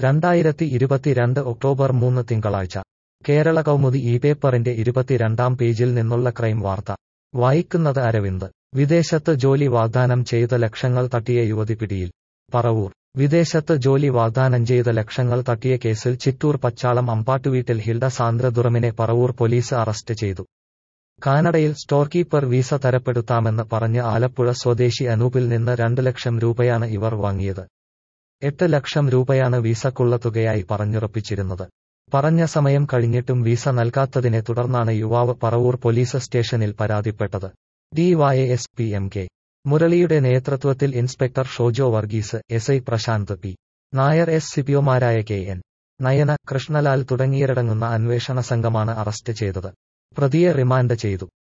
രണ്ടായിരത്തി ഇരുപത്തിരണ്ട് ഒക്ടോബർ മൂന്ന് തിങ്കളാഴ്ച കേരള കൗമുദി ഈ പേപ്പറിന്റെ ഇരുപത്തിരണ്ടാം പേജിൽ നിന്നുള്ള ക്രൈം വാർത്ത വായിക്കുന്നത് അരവിന്ദ് വിദേശത്ത് ജോലി വാഗ്ദാനം ചെയ്ത ലക്ഷങ്ങൾ തട്ടിയ യുവതി പിടിയിൽ പറവൂർ വിദേശത്ത് ജോലി വാഗ്ദാനം ചെയ്ത ലക്ഷങ്ങൾ തട്ടിയ കേസിൽ ചിറ്റൂർ പച്ചാളം അമ്പാട്ടുവീട്ടിൽ ഹിൽഡ സാന്ദ്ര ദുറമിനെ പറവൂർ പോലീസ് അറസ്റ്റ് ചെയ്തു കാനഡയിൽ സ്റ്റോർ കീപ്പർ വീസ തരപ്പെടുത്താമെന്ന് പറഞ്ഞ് ആലപ്പുഴ സ്വദേശി അനൂപിൽ നിന്ന് രണ്ട് ലക്ഷം രൂപയാണ് ഇവർ വാങ്ങിയത് എട്ട് ലക്ഷം രൂപയാണ് വീസക്കുള്ള തുകയായി പറഞ്ഞുറപ്പിച്ചിരുന്നത് പറഞ്ഞ സമയം കഴിഞ്ഞിട്ടും വീസ നൽകാത്തതിനെ തുടർന്നാണ് യുവാവ് പറവൂർ പോലീസ് സ്റ്റേഷനിൽ പരാതിപ്പെട്ടത് ഡിവൈഎസ് പി എം കെ മുരളിയുടെ നേതൃത്വത്തിൽ inspector Shojo Varghese S I Prashant P Nair S സിപിഒമാരായ കെ എൻ നയന കൃഷ്ണലാൽ തുടങ്ങിയവരടങ്ങുന്ന അന്വേഷണ സംഘമാണ് അറസ്റ്റ് ചെയ്തത് പ്രതിയെ റിമാൻഡ് ചെയ്തു